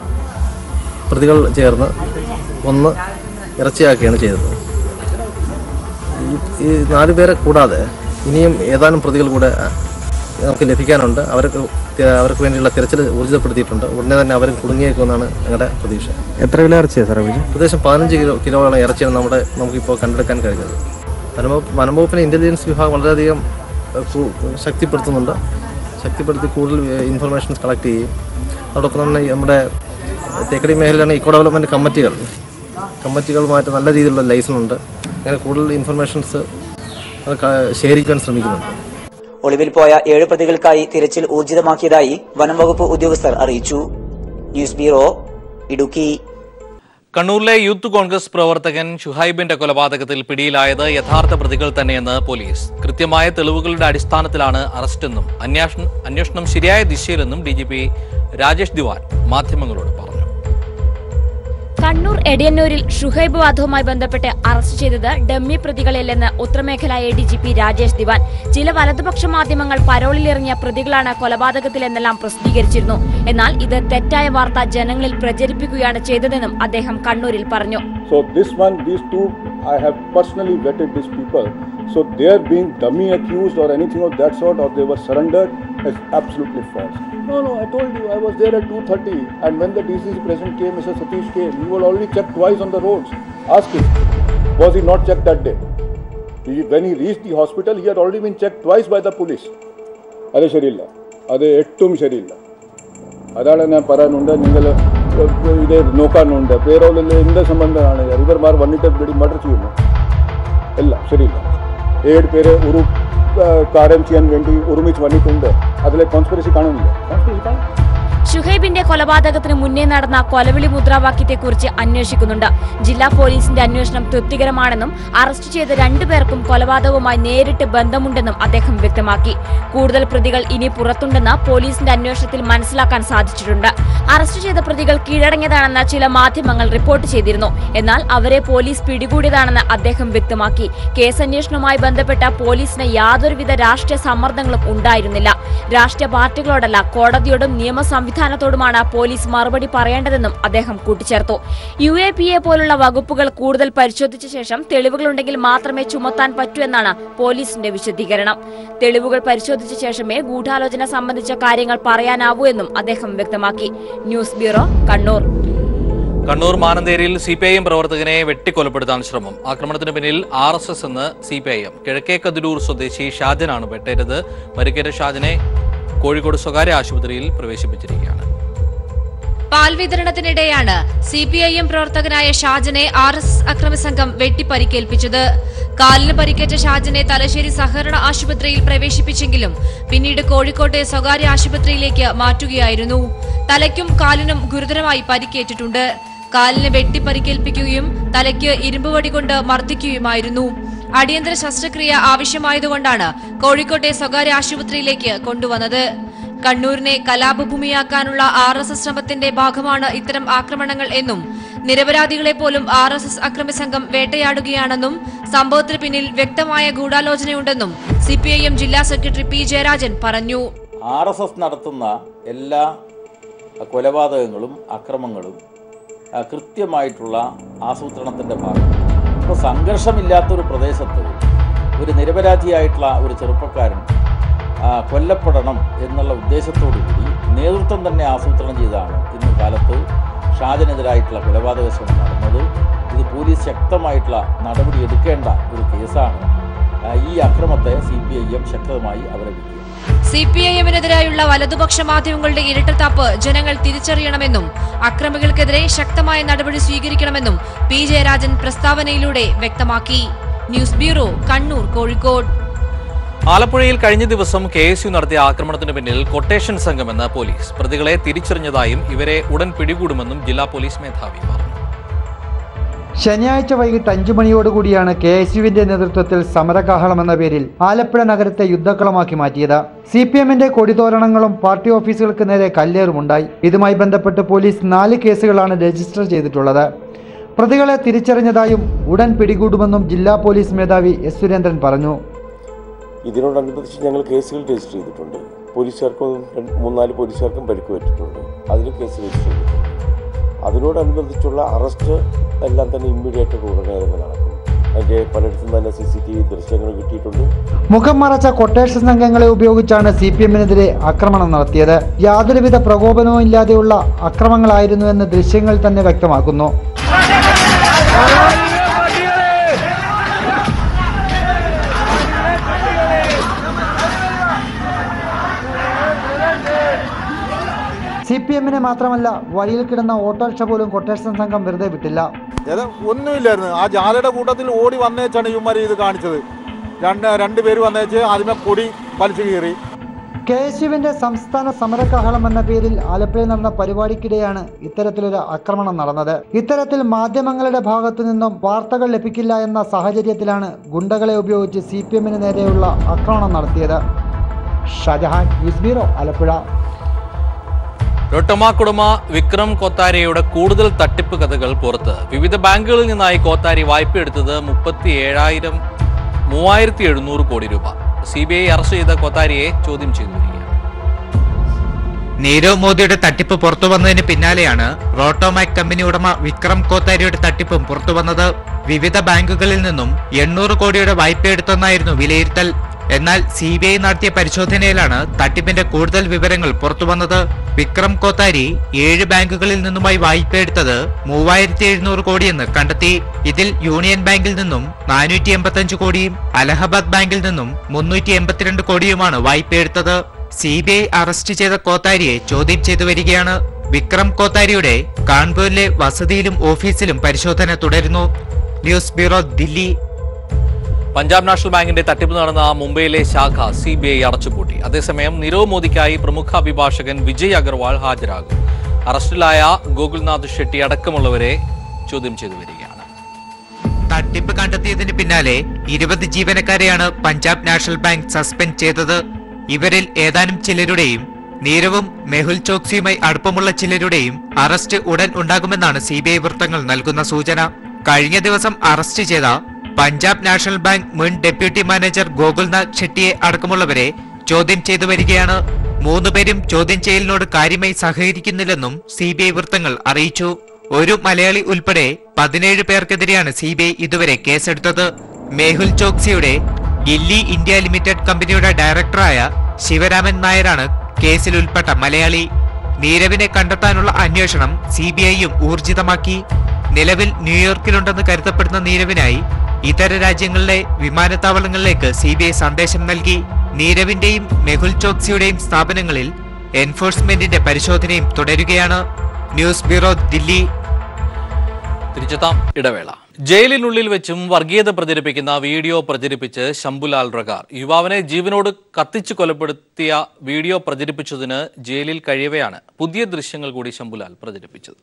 Speaker 10: പ്രതികൾ ചേർന്ന് ഒന്ന് ഇറച്ചിയാക്കുകയാണ് ചെയ്തത് ഈ- ഈ നാല് പേരെ കൂടാതെ ഇനിയും ഏതാനും പ്രതികൾ കൂടെ ആ, നമുക്ക് ലഭിക്കാനുണ്ട് അവർക്ക് തി- അവർക്ക് വേണ്ടിയുള്ള തിരച്ചിൽ ഊർജിതപ്പെടുത്തിയിട്ടുണ്ട് ഉടനെ തന്നെ അവരും കുടുങ്ങിയേക്കുമെന്നാണ് ഞങ്ങളുടെ പ്രതീക്ഷ
Speaker 11: എത്ര കിലോ ഇറച്ചിയാണ് സാറേ വിജയ്
Speaker 10: ഏകദേശം പതിനഞ്ച് കിലോ കിലോയോളം ഇറച്ചിയാണ് നമ്മുടെ നമുക്കിപ്പോൾ കണ്ടെടുക്കാൻ കഴിഞ്ഞത് വനംവകുപ്പ് വനംവകുപ്പിന് ഇൻ്റലിജൻസ് വിഭാഗം വളരെയധികം ഏഹ്, കു- ശക്തിപ്പെടുത്തുന്നുണ്ട് ശക്തിപ്പെടുത്തി കൂടുതൽ ഇൻഫർമേഷൻസ് കളക്ട് ചെയ്യും അതോടൊപ്പം തന്നെ ഈ നമ്മുടെ തേക്കടി മേഖലയിലാണ് ഇക്കോ ഡെവലപ്മെൻറ്റ് കമ്മിറ്റികൾ കമ്മിറ്റികളുമായിട്ട് നല്ല രീതിയിലുള്ള ലൈസൻസ് ഉണ്ട് അങ്ങനെ കൂടുതൽ ഇൻഫർമേഷൻസ് അത് ക- ശേഖരിക്കാൻ ശ്രമിക്കുന്നുണ്ട്
Speaker 5: ഒളിവിൽ പോയ ഏഴ് പ്രതികൾക്കായി തിരച്ചിൽ ഊർജിതമാക്കിയതായി വനം വകുപ്പ് ഉദ്യോഗസ്ഥർ അറിയിച്ചു ന്യൂസ് ബ്യൂറോ ഇടുക്കി
Speaker 1: കണ്ണൂരിലെ യൂത്ത് കോൺഗ്രസ് പ്രവർത്തകൻ ഷുഹൈബിന്റെ കൊലപാതകത്തിൽ പിടിയിലായത് യഥാർത്ഥ പ്രതികൾ തന്നെയെന്ന് പോലീസ് കൃത്യമായ തെളിവുകളുടെ അടിസ്ഥാനത്തിലാണ് അറസ്റ്റെന്നും അന്വേഷണം അന്വേഷണം ശരിയായ ദിശയിലെന്നും D G P Rajesh Diwan മാധ്യമങ്ങളോട് പറഞ്ഞു
Speaker 11: കണ്ണൂർ എടിയന്നൂരിൽ ഷുഹൈബ് വധവുമായി ബന്ധപ്പെട്ട് അറസ്റ്റ് ചെയ്തത് ഡമ്മി പ്രതികളല്ലെന്ന് ഉത്തരമേഖല A D G P Rajesh Diwan ചില വലതുപക്ഷ മാധ്യമങ്ങൾ പരോളിലിറങ്ങിയ പ്രതികളാണ് കൊലപാതകത്തിലെന്നെല്ലാം പ്രസിദ്ധീകരിച്ചിരുന്നു എന്നാൽ ഇത് തെറ്റായ വാർത്ത ജനങ്ങളിൽ പ്രചരിപ്പിക്കുകയാണ് ചെയ്തതെന്നും അദ്ദേഹം കണ്ണൂരിൽ പറഞ്ഞു
Speaker 12: So this one, these two, I have personally vetted these people. So their being dummy accused or anything of that sort, or they were surrendered, is absolutely false. No, no, I told you, I was there at 2:30, and when the DCC president came, Mr. Satish came. He will already check twice on the roads. Ask him, was he not checked that day? He, when he reached the hospital, he had already been checked twice by the police. അത് ശരിയില്ല അത് ഏറ്റവും ശരിയില്ല അതാണ് ഞാൻ പറയാനുണ്ട് നിങ്ങൾ ഇത് നോക്കാനുണ്ട് പേരോളിൽ എന്ത് സംബന്ധമാണ് ഇവർമാർ വന്നിട്ട് പിടി മർഡർ ചെയ്യുന്നു ഇല്ല ശരിയില്ല ഏഴ് പേര് ഒരു ആ, കാര്യം ചെയ്യാൻ വേണ്ടി ഒരുമിച്ച് വന്നിട്ടുണ്ട് അതിലെ കോൺസ്പിറസി കാണുന്നില്ല കോൺസ്പിറസി കാണും
Speaker 11: ഷുഹൈബിന്റെ കൊലപാതകത്തിന് മുന്നേ നടന്ന കൊലവിളി മുദ്രാവാക്യത്തെക്കുറിച്ച് അന്വേഷിക്കുന്നുണ്ട് ജില്ലാ പോലീസിന്റെ അന്വേഷണം തൃപ്തികരമാണെന്നും അറസ്റ്റ് ചെയ്ത രണ്ടുപേർക്കും കൊലപാതകവുമായി നേരിട്ട് ബന്ധമുണ്ടെന്നും അദ്ദേഹം വ്യക്തമാക്കി കൂടുതൽ പ്രതികൾ ഇനി പുറത്തുണ്ടെന്ന് പോലീസിന്റെ അന്വേഷണത്തിൽ മനസ്സിലാക്കാൻ സാധിച്ചിട്ടുണ്ട് അറസ്റ്റ് ചെയ്ത പ്രതികൾ കീഴടങ്ങിയതാണെന്ന് ചില മാധ്യമങ്ങൾ റിപ്പോർട്ട് ചെയ്തിരുന്നു എന്നാൽ അവരെ പോലീസ് പിടികൂടിയതാണെന്ന് അദ്ദേഹം വ്യക്തമാക്കി കേസന്വേഷണവുമായി ബന്ധപ്പെട്ട പോലീസിന് യാതൊരുവിധ രാഷ്ട്രീയ സമ്മർദ്ദങ്ങളും ഉണ്ടായിരുന്നില്ല രാഷ്ട്രീയ പാർട്ടികളോടല്ല കോടതിയോടും നിയമ സംവിധാനത്തോടുമാണ് പോലീസ് മറുപടി പറയേണ്ടതെന്നും അദ്ദേഹം കൂട്ടിച്ചേർത്തു യു എ പി എ പോലുള്ള വകുപ്പുകൾ കൂടുതൽ പരിശോധിച്ച ശേഷം തെളിവുകളുണ്ടെങ്കിൽ മാത്രമേ ചുമത്താൻ പറ്റൂ എന്നാണ് പോലീസിന്റെ വിശദീകരണം തെളിവുകൾ പരിശോധിച്ച ശേഷമേ ഗൂഢാലോചന സംബന്ധിച്ച കാര്യങ്ങൾ പറയാനാവൂ എന്നും അദ്ദേഹം വ്യക്തമാക്കി ന്യൂസ് ബ്യൂറോ കണ്ണൂർ
Speaker 1: കണ്ണൂർ മാനന്തേരിയിൽ സി പി ഐ എം പ്രവർത്തകനെ വെട്ടിക്കൊലപ്പെടുത്താൻ ശ്രമം ആക്രമണത്തിന് പിന്നിൽ ആർ എസ് എസ് എന്ന് C P I M Kizhakkekathirur സ്വദേശി ഷാജനാണ് വെട്ടേറ്റത് പരിക്കേറ്റ ഷാജനെ കോഴിക്കോട് സ്വകാര്യ ആശുപത്രിയിൽ പ്രവേശിപ്പിച്ചിരിക്കുകയാണ്
Speaker 13: പാൽ വിതരണത്തിനിടെയാണ് സി പി ഐ എം പ്രവർത്തകനായ ഷാജനെ ആർ എസ് എസ് അക്രമി സംഘം വെട്ടിപ്പരിക്കേൽപ്പിച്ചത് കാലിന് പരിക്കേറ്റ ഷാജനെ തലശ്ശേരി സഹകരണ ആശുപത്രിയിൽ പ്രവേശിപ്പിച്ചെങ്കിലും പിന്നീട് കോഴിക്കോട്ടെ സ്വകാര്യ ആശുപത്രിയിലേക്ക് മാറ്റുകയായിരുന്നു തലയ്ക്കും കാലിനും ഗുരുതരമായി പരിക്കേറ്റിട്ടുണ്ട് കാലിന് വെട്ടിപ്പരിക്കേൽപ്പിക്കുകയും തലയ്ക്ക് ഇരുമ്പുവടി കൊണ്ട് മർദ്ദിക്കുകയുമായിരുന്നു അടിയന്തര ശസ്ത്രക്രിയ ആവശ്യമായതുകൊണ്ടാണ് കോഴിക്കോട്ടെ സ്വകാര്യ ആശുപത്രിയിലേക്ക് കൊണ്ടുവന്നത് കണ്ണൂരിനെ കലാപഭൂമിയാക്കാനുള്ള ആർ എസ് എസ് ശ്രമത്തിന്റെ ഭാഗമാണ് ഇത്തരം ആക്രമണങ്ങൾ എന്നും നിരപരാധികളെ പോലും ആർ എസ് എസ് അക്രമി സംഘം വേട്ടയാടുകയാണെന്നും സംഭവത്തിന് പിന്നിൽ വ്യക്തമായ ഗൂഢാലോചനയുണ്ടെന്നും സി പി ഐ എം ജില്ലാ സെക്രട്ടറി പി ജയരാജൻ പറഞ്ഞു
Speaker 14: ആർ എസ് എസ് നടത്തുന്ന എല്ലാ കൊലപാതകങ്ങളും അക്രമങ്ങളും ആ, കൃത്യമായിട്ടുള്ള ആസൂത്രണത്തിൻ്റെ ഭാഗം ഇപ്പോൾ സംഘർഷമില്ലാത്തൊരു പ്രദേശത്ത് ഒരു നിരപരാധിയായിട്ടുള്ള ഒരു ചെറുപ്പക്കാരൻ ആ, കൊല്ലപ്പെടണം എന്നുള്ള ഉദ്ദേശത്തോടു കൂടി നേതൃത്വം തന്നെ ആസൂത്രണം ചെയ്താണ് ഇന്ന് കാലത്ത് ഷാജനെതിരായിട്ടുള്ള കൊലപാതക ശ്രമം നടന്നത് ഇത് പോലീസ് ശക്തമായിട്ടുള്ള നടപടി എടുക്കേണ്ട ഒരു കേസാണ് ആ, ഈ അക്രമത്തെ സി പി ഐ എം ശക്തമായി അപലപിക്കുക
Speaker 13: സി പി ഐ എമ്മിനെതിരായുള്ള വലതുപക്ഷ മാധ്യമങ്ങളുടെ ഇരട്ടത്താപ്പ് ജനങ്ങൾ തിരിച്ചറിയണമെന്നും അക്രമികൾക്കെതിരെ ശക്തമായ നടപടി സ്വീകരിക്കണമെന്നും പി ജയരാജൻ പ്രസ്താവനയിലൂടെ വ്യക്തമാക്കി ന്യൂസ് ബ്യൂറോ കണ്ണൂർ കോഴിക്കോട്
Speaker 1: ആലപ്പുഴയിൽ കഴിഞ്ഞ ദിവസം കെ എസ് യു നടത്തിയ ആക്രമണത്തിന് പിന്നിൽ കൊട്ടേഷൻ സംഘമെന്ന് പോലീസ് പ്രതികളെ തിരിച്ചറിഞ്ഞതായും ഇവരെ ഉടൻ പിടികൂടുമെന്നും ജില്ലാ പോലീസ് മേധാവി പറഞ്ഞു
Speaker 15: ശനിയാഴ്ച വൈകിട്ട് അഞ്ചു മണിയോടുകൂടിയാണ് കെ എസ് യുവിന്റെ നേതൃത്വത്തിൽ സമരകാഹളം എന്ന പേരിൽ ആലപ്പുഴ നഗരത്തെ യുദ്ധക്കളമാക്കി മാറ്റിയത് സി പി എമ്മിന്റെ കൊടിതോരണങ്ങളും പാർട്ടി ഓഫീസുകൾക്ക് നേരെ കല്ലേറുമുണ്ടായി ഇതുമായി ബന്ധപ്പെട്ട് പോലീസ് നാല് കേസുകളാണ് രജിസ്റ്റർ ചെയ്തിട്ടുള്ളത് പ്രതികളെ തിരിച്ചറിഞ്ഞതായും ഉടൻ പിടികൂടുമെന്നും ജില്ലാ പോലീസ് മേധാവി എസ് സുരേന്ദ്രൻ പറഞ്ഞു
Speaker 16: ഇതിനോടനുബന്ധിച്ച് ഞങ്ങൾ കേസുകൾ രജിസ്റ്റർ ചെയ്തിട്ടുണ്ട് പോലീസുകാർക്കും രണ്ട് മൂന്നാല് പോലീസുകാർക്കും പരിക്ക് പറ്റിയിട്ടുണ്ട് അതിന് കേസ് രജിസ്റ്റർ ചെയ്തിട്ടുണ്ട് അതിനോടനുബന്ധിച്ചുള്ള അറസ്റ്റ് എല്ലാം തന്നെ ഇമ്മീഡിയറ്റ് ഉടനെ തന്നെ നടക്കും അതിൻ്റെ പലയിടത്തും തന്നെ സി സി ടി വി ദൃശ്യങ്ങൾ കിട്ടിയിട്ടുണ്ട്
Speaker 15: മുഖം മറച്ച കൊട്ടേഷൻ സംഘങ്ങളെ ഉപയോഗിച്ചാണ് സി പി എമ്മിനെതിരെ ആക്രമണം നടത്തിയത് യാതൊരുവിധ പ്രകോപനവും ഇല്ലാതെയുള്ള അക്രമങ്ങളായിരുന്നുവെന്ന് ദൃശ്യങ്ങൾ തന്നെ വ്യക്തമാക്കുന്നു സി പി എമ്മിനെ മാത്രമല്ല വഴിയിൽ കിടന്ന ഓട്ടോറിക്ഷ പോലും കൊട്ടേഷൻ സംഘം വെറുതെ വിട്ടില്ല
Speaker 17: ഏതാ ഒന്നുമില്ലായിരുന്നു ആ ജാലയുടെ കൂട്ടത്തിൽ ഓടി വന്നേച്ചാണ് ഇവന്മാർ ഇത് കാണിച്ചത് രണ്ട് രണ്ട് പേര് വന്നേച്ച് ആദ്യമേ കൊടി വലിച്ചു കീറി
Speaker 15: കെ എസ് യുവിന്റെ സംസ്ഥാന സമരകഹളം എന്ന പേരിൽ ആലപ്പുഴയിൽ നടന്ന പരിപാടിക്കിടെയാണ് ഇത്തരത്തിലൊരു ആക്രമണം നടന്നത് ഇത്തരത്തിൽ മാധ്യമങ്ങളുടെ ഭാഗത്തു നിന്നും വാർത്തകൾ ലഭിക്കില്ല എന്ന സാഹചര്യത്തിലാണ് ഗുണ്ടകളെ ഉപയോഗിച്ച് സി പി എമ്മിന് നേരെയുള്ള ആക്രമണം നടത്തിയത് Shajahan news bureau Alappuzha
Speaker 1: Rotomac കുടുംബ വിക്രം കോത്താരിയുടെ കൂടുതൽ തട്ടിപ്പ് കഥകൾ പുറത്ത് വിവിധ ബാങ്കുകളിൽ നിന്നായി കോത്താരി വായ്പ എടുത്തത് മുപ്പത്തി ഏഴായിരം മൂവായിരത്തി എഴുന്നൂറ് കോടി രൂപ സി ബി ഐ അറസ്റ്റ് ചെയ്ത കോത്താരിയെ ചോദ്യം ചെയ്തു വരികയാണ്
Speaker 18: നീരവ് മോദിയുടെ തട്ടിപ്പ് പുറത്തു വന്നതിന് പിന്നാലെയാണ് റോട്ടോമാക് കമ്പനി ഉടമ വിക്രം കോത്താരിയുടെ തട്ടിപ്പും പുറത്തു വന്നത് വിവിധ ബാങ്കുകളിൽ നിന്നും എണ്ണൂറ് കോടിയുടെ വായ്പ എടുത്തെന്നായിരുന്നു വിലയിരുത്തൽ എന്നാൽ സി ബി ഐ നടത്തിയ പരിശോധനയിലാണ് തട്ടിപ്പിന്റെ കൂടുതൽ വിവരങ്ങൾ പുറത്തുവന്നത് വിക്രം കോത്താരി ഏഴ് ബാങ്കുകളിൽ നിന്നുമായി വായ്പ എടുത്തത് മൂവായിരത്തി എഴുന്നൂറ് കോടിയെന്ന് കണ്ടെത്തി ഇതിൽ യൂണിയൻ ബാങ്കിൽ നിന്നും നാനൂറ്റി എൺപത്തഞ്ച് കോടിയും അലഹബാദ് ബാങ്കിൽ നിന്നും മുന്നൂറ്റി എൺപത്തിരണ്ട് കോടിയുമാണ് വായ്പ എടുത്തത് സി ബി ഐ അറസ്റ്റ് ചെയ്ത കോത്താരിയെ ചോദ്യം ചെയ്തു വരികയാണ് വിക്രം കോത്താരിയുടെ കാൺപൂരിലെ വസതിയിലും ഓഫീസിലും പരിശോധന തുടരുന്നു news bureau Delhi
Speaker 1: Punjab national ബാങ്കിന്റെ തട്ടിപ്പ് നടന്ന മുംബൈയിലെ ശാഖ സി ബി ഐ അടച്ചുപൂട്ടി അതേസമയം നിരവ് മോദിക്കായി പ്രമുഖ അഭിഭാഷകൻ വിജയ് അഗർവാൾ ഹാജരാകും അറസ്റ്റിലായ ഗോകുൽനാഥ് ഷെട്ടി അടക്കമുള്ളവരെ ചോദ്യം ചെയ്തു വരികയാണ്
Speaker 18: തട്ടിപ്പ് കണ്ടെത്തിയതിന് പിന്നാലെ ഇരുപത് ജീവനക്കാരെയാണ് പഞ്ചാബ് നാഷണൽ ബാങ്ക് സസ്പെൻഡ് ചെയ്തത് ഇവരിൽ ഏതാനും ചിലരുടെയും നീരവും മെഹുൽ ചോക്സിയുമായി അടുപ്പമുള്ള ചിലരുടെയും അറസ്റ്റ് ഉടൻ ഉണ്ടാകുമെന്നാണ് സി ബി ഐ വൃത്തങ്ങൾ നൽകുന്ന സൂചന കഴിഞ്ഞ ദിവസം അറസ്റ്റ് ചെയ്ത പഞ്ചാബ് നാഷണൽ ബാങ്ക് മുൻ ഡെപ്യൂട്ടി മാനേജർ ഗോകുൽനാഥ് ഷെട്ടിയെ അടക്കമുള്ളവരെ ചോദ്യം ചെയ്തു വരികയാണ് മൂന്നുപേരും ചോദ്യം ചെയ്യലിനോട് കാര്യമായി സഹകരിക്കുന്നില്ലെന്നും സി ബി ഐ വൃത്തങ്ങൾ അറിയിച്ചു ഒരു മലയാളി ഉൾപ്പെടെ പതിനേഴ് പേർക്കെതിരെയാണ് സി ബി ഐ ഇതുവരെ കേസെടുത്തത് മേഹുൽ ചോക്സിയുടെ ഗില്ലി ഇന്ത്യ ലിമിറ്റഡ് കമ്പനിയുടെ ഡയറക്ടറായ ശിവരാമൻ നായരാണ് കേസിൽ ഉൾപ്പെട്ട മലയാളി നീരവിനെ കണ്ടെത്താനുള്ള അന്വേഷണം സി ബി ഐയും ഊർജിതമാക്കി നിലവിൽ ന്യൂയോർക്കിലുണ്ടെന്ന് കരുതപ്പെടുന്ന നീരവിനായി ഇതര രാജ്യങ്ങളിലെ വിമാനത്താവളങ്ങളിലേക്ക് സി ബി ഐ സന്ദേശം നൽകി നീരവിന്റെയും മെഹുൽ ചോക്സിയുടെയും സ്ഥാപനങ്ങളിൽ എൻഫോഴ്സ്മെന്റിന്റെ പരിശോധനയും തുടരുകയാണ് ന്യൂസ് ബ്യൂറോ ദില്ലി
Speaker 1: തിരിച്ചെത്താം ഇടവേള ജയിലിനുള്ളിൽ വെച്ചും വർഗീയത പ്രചരിപ്പിക്കുന്ന വീഡിയോ പ്രചരിപ്പിച്ച് ശംഭുലാൽ റഗാർ യുവാവിനെ ജീവനോട് കത്തിച്ചു കൊലപ്പെടുത്തിയ വീഡിയോ പ്രചരിപ്പിച്ചതിന് ജയിലിൽ കഴിയവെയാണ് പുതിയ ദൃശ്യങ്ങൾ കൂടി ശംഭുലാൽ പ്രചരിപ്പിച്ചത്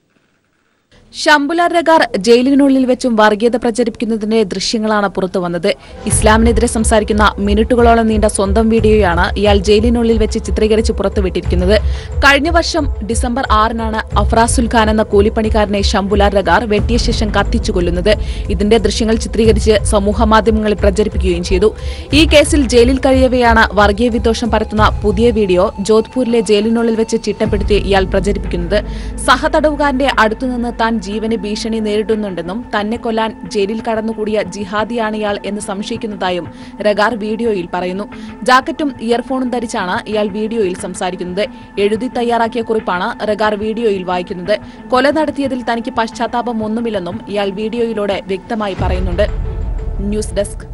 Speaker 3: ശംഭുലാൽ രഗാർ ജയിലിനുള്ളിൽ വെച്ചും വർഗീയത പ്രചരിപ്പിക്കുന്നതിന്റെ ദൃശ്യങ്ങളാണ് പുറത്തു വന്നത് ഇസ്ലാമിനെതിരെ സംസാരിക്കുന്ന മിനിറ്റുകളോളം നീണ്ട സ്വന്തം വീഡിയോയാണ് ഇയാൾ ജയിലിനുള്ളിൽ വെച്ച് ചിത്രീകരിച്ച് പുറത്തുവിട്ടിരിക്കുന്നത് കഴിഞ്ഞ വർഷം ഡിസംബർ ആറിനാണ് അഫ്രാസുൽ ഖാൻ എന്ന കൂലിപ്പണിക്കാരനെ ശംഭുലാൽ രഗാർ വെട്ടിയ ശേഷം കത്തിച്ചു കൊല്ലുന്നത് ഇതിന്റെ ദൃശ്യങ്ങൾ ചിത്രീകരിച്ച് സമൂഹമാധ്യമങ്ങളിൽ പ്രചരിപ്പിക്കുകയും ചെയ്തു ഈ കേസിൽ ജയിലിൽ കഴിയവെയാണ് വർഗീയ വിദ്വേഷം പരത്തുന്ന പുതിയ വീഡിയോ ജോധ്പൂരിലെ ജയിലിനുള്ളിൽ വെച്ച് ചിട്ടപ്പെടുത്തി ഇയാൾ പ്രചരിപ്പിക്കുന്നത് സഹതടവുകാരന്റെ അടുത്തുനിന്ന് താൻ ജീവന് ഭീഷണി നേരിടുന്നുണ്ടെന്നും തന്നെ കൊല്ലാൻ ജയിലിൽ കടന്നുകൂടിയ ജിഹാദിയാണ് ഇയാൾ എന്ന് സംശയിക്കുന്നതായും രഗാർ വീഡിയോയിൽ പറയുന്നു ജാക്കറ്റും ഇയർഫോണും ധരിച്ചാണ് ഇയാൾ വീഡിയോയിൽ സംസാരിക്കുന്നത് എഴുതി തയ്യാറാക്കിയ കുറിപ്പാണ് രഗാർ വീഡിയോയിൽ വായിക്കുന്നത് കൊല നടത്തിയതിൽ തനിക്ക് പശ്ചാത്താപം ഒന്നുമില്ലെന്നും ഇയാൾ വീഡിയോയിലൂടെ വ്യക്തമായി പറയുന്നുണ്ട് ന്യൂസ് ഡെസ്ക്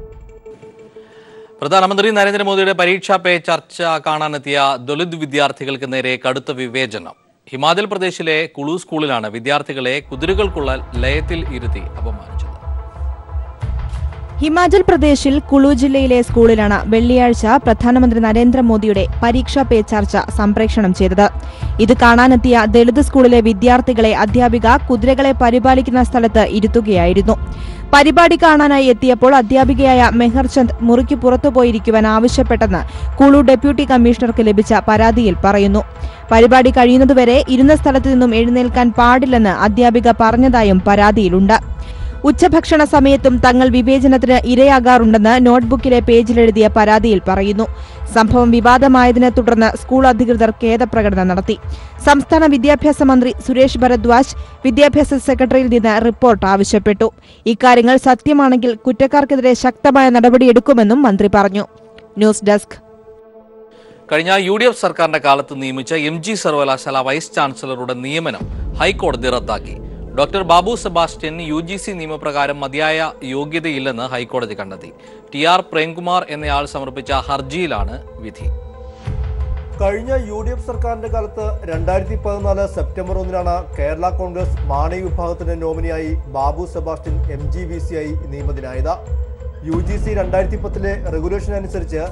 Speaker 1: പ്രധാനമന്ത്രി നരേന്ദ്രമോദിയുടെ പരീക്ഷാ പേ ചർച്ച കാണാനെത്തിയ ദളിത് വിദ്യാർത്ഥികൾക്ക് നേരെ കടുത്ത വിവേചനം ഹിമാചൽ പ്രദേശിലെ കുളു സ്കൂളിലാണ് വിദ്യാർത്ഥികളെ കുതിരകൾക്കുള്ള ലയത്തിൽ ഇരുത്തി അപമാനിച്ചത്
Speaker 19: ഹിമാചൽ പ്രദേശിൽ കുളു ജില്ലയിലെ സ്കൂളിലാണ് വെള്ളിയാഴ്ച പ്രധാനമന്ത്രി നരേന്ദ്രമോദിയുടെ പരീക്ഷാ പേ ചർച്ച സംപ്രേഷണം ചെയ്തത് ഇത് കാണാനെത്തിയ ദളിത് സ്കൂളിലെ വിദ്യാർത്ഥികളെ അധ്യാപിക കുതിരകളെ പരിപാലിക്കുന്ന സ്ഥലത്ത് ഇരുത്തുകയായിരുന്നു പരിപാടി കാണാനായി എത്തിയപ്പോൾ അധ്യാപികയായ മെഹർചന്ദ് മുറിക്ക് പുറത്തുപോയിരിക്കുവാൻ ആവശ്യപ്പെട്ടെന്ന് കുളു ഡെപ്യൂട്ടി കമ്മീഷണർക്ക് ലഭിച്ച പരാതിയിൽ പറയുന്നു പരിപാടി കഴിയുന്നതുവരെ ഇരുന്ന സ്ഥലത്തു നിന്നും എഴുന്നേൽക്കാൻ പാടില്ലെന്ന് അധ്യാപിക പറഞ്ഞതായും പരാതിയിലുണ്ട് ഉച്ചഭക്ഷണ സമയത്തും തങ്ങൾ വിവേചനത്തിന് ഇരയാകാറുണ്ടെന്ന് നോട്ട്ബുക്കിലെ പേജിലെഴുതിയ പരാതിയിൽ പറയുന്നു സംഭവം വിവാദമായതിനെ തുടർന്ന് സ്കൂൾ അധികൃതർ ഖേദപ്രകടനം നടത്തി സംസ്ഥാന വിദ്യാഭ്യാസ മന്ത്രി സുരേഷ് ഭരദ്വാജ് വിദ്യാഭ്യാസ സെക്രട്ടറിയിൽ നിന്ന് റിപ്പോർട്ട് ആവശ്യപ്പെട്ടു ഇക്കാര്യങ്ങൾ സത്യമാണെങ്കിൽ കുറ്റക്കാർക്കെതിരെ ശക്തമായ നടപടിയെടുക്കുമെന്നും മന്ത്രി പറഞ്ഞു ന്യൂസ് ഡെസ്ക്
Speaker 1: കഴിഞ്ഞ യു ഡി എഫ് സർക്കാരിന്റെ കാലത്ത് നിയമിച്ച എം ജി സർവകലാശാല വൈസ് ചാൻസലറുടെ നിയമനം ഹൈക്കോടതി റദ്ദാക്കി doctor Babu Sebastian U G C നിയമപ്രകാരം മതിയായ യോഗ്യതയില്ലെന്ന് ഹൈക്കോടതി കണ്ടെത്തി ടി ആർ പ്രേംകുമാർ എന്നയാൾ സമർപ്പിച്ച ഹർജിയിലാണ് വിധി
Speaker 2: കഴിഞ്ഞ യു ഡി എഫ് സർക്കാരിന്റെ കാലത്ത് രണ്ടായിരത്തി പതിനാല് സെപ്റ്റംബർ ഒന്നിനാണ് കേരള കോൺഗ്രസ് മാണി വിഭാഗത്തിന്റെ നോമിനിയായി Babu Sebastian M G V C ആയി നിയമിതനായത് യു ജി സി രണ്ടായിരത്തി പത്തിലെ റെഗുലേഷൻ അനുസരിച്ച്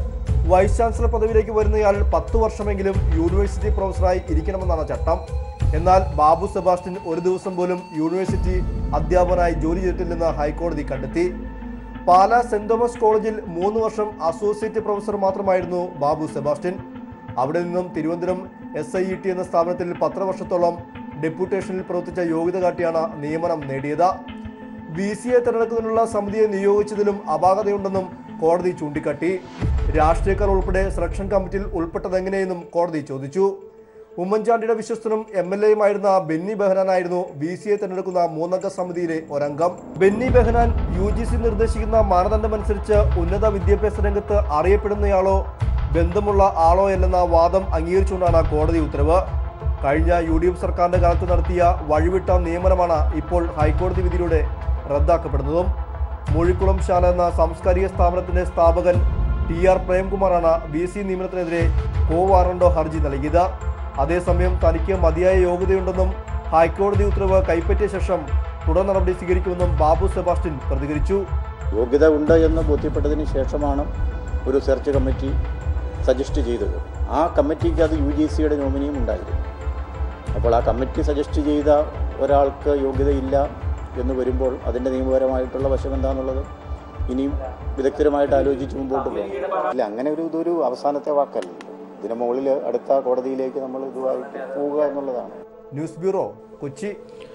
Speaker 2: വൈസ് ചാൻസലർ പദവിയിലേക്ക് വരുന്നയാൾ പത്ത് വർഷമെങ്കിലും യൂണിവേഴ്സിറ്റി പ്രൊഫസറായി ഇരിക്കണമെന്നാണ് ചട്ടം എന്നാൽ ബാബു സെബാസ്റ്റ്യൻ ഒരു ദിവസം പോലും യൂണിവേഴ്സിറ്റി അധ്യാപകനായി ജോലി ചെയ്തിട്ടില്ലെന്ന് ഹൈക്കോടതി കണ്ടെത്തി പാലാ സെന്റ് തോമസ് കോളേജിൽ മൂന്ന് വർഷം അസോസിയേറ്റ് പ്രൊഫസർ മാത്രമായിരുന്നു ബാബു സെബാസ്റ്റ്യൻ അവിടെ നിന്നും Thiruvananthapuram S I E T എന്ന സ്ഥാപനത്തിൽ പത്ര വർഷത്തോളം ഡെപ്യൂട്ടേഷനിൽ പ്രവർത്തിച്ച യോഗ്യത കാട്ടിയാണ് നിയമനം നേടിയത് ബി സി എ തെരഞ്ഞെടുക്കുന്നതിനുള്ള സമിതിയെ നിയോഗിച്ചതിലും അപാകതയുണ്ടെന്നും കോടതി ചൂണ്ടിക്കാട്ടി രാഷ്ട്രീയക്കാർ ഉൾപ്പെടെ സെലക്ഷൻ കമ്മിറ്റിയിൽ ഉൾപ്പെട്ടതെങ്ങനെയെന്നും കോടതി ചോദിച്ചു ഉമ്മൻചാണ്ടിയുടെ വിശ്വസ്തനും എം എൽ എയുമായിരുന്ന ബെന്നി ബെഹനാനായിരുന്നു ബി സി എ തെരഞ്ഞെടുക്കുന്ന മൂന്നംഗ സമിതിയിലെ ഒരംഗം Benny Behanan U G C നിർദ്ദേശിക്കുന്ന മാനദണ്ഡമനുസരിച്ച് ഉന്നത വിദ്യാഭ്യാസ രംഗത്ത് അറിയപ്പെടുന്നയാളോ ബന്ധമുള്ള ആളോ അല്ലെന്ന വാദം അംഗീകരിച്ചുകൊണ്ടാണ് കോടതി ഉത്തരവ് കഴിഞ്ഞ യു ഡി എഫ് സർക്കാരിന്റെ കാലത്ത് നടത്തിയ വഴിവിട്ട നിയമനമാണ് ഇപ്പോൾ ഹൈക്കോടതി വിധിയിലൂടെ റദ്ദാക്കപ്പെടുന്നതും മൂഴിക്കുളം ശാല എന്ന സാംസ്കാരിക സ്ഥാപനത്തിന്റെ സ്ഥാപകൻ ടി ആർ പ്രേംകുമാറാണ് ബി സി നിയമനത്തിനെതിരെ കോ വാറണ്ടോ ഹർജി നൽകിയത് അതേസമയം തനിക്ക് മതിയായ യോഗ്യതയുണ്ടെന്നും ഹൈക്കോടതി ഉത്തരവ് കൈപ്പറ്റിയ ശേഷം തുടർ നടപടി സ്വീകരിക്കുമെന്നും ബാബു സെബാസ്റ്റ്യൻ പ്രതികരിച്ചു
Speaker 20: യോഗ്യത ഉണ്ട് എന്ന് ബോധ്യപ്പെട്ടതിന് ശേഷമാണ് ഒരു സെർച്ച് കമ്മിറ്റി സജസ്റ്റ് ചെയ്തത് ആ കമ്മിറ്റിക്ക് അത് യു ജി സിയുടെ നോമിനിയും ഉണ്ടായിരുന്നു അപ്പോൾ ആ കമ്മിറ്റി സജസ്റ്റ് ചെയ്ത ഒരാൾക്ക് യോഗ്യതയില്ല എന്ന് വരുമ്പോൾ അതിൻ്റെ നിയമപരമായിട്ടുള്ള വശം എന്താണെന്നുള്ളത് ഇനിയും വിദഗ്ധരുമായിട്ട് ആലോചിച്ച് മുമ്പോട്ട് പോകണം ഇല്ല അങ്ങനെ ഒരു ഇതൊരു അവസാനത്തെ വാക്കല്ല ഇതിന് മുകളിൽ അടുത്ത കോടതിയിലേക്ക് നമ്മൾ ഇതുമായിട്ട് പോവുക എന്നുള്ളതാണ്
Speaker 2: ന്യൂസ് ബ്യൂറോ കൊച്ചി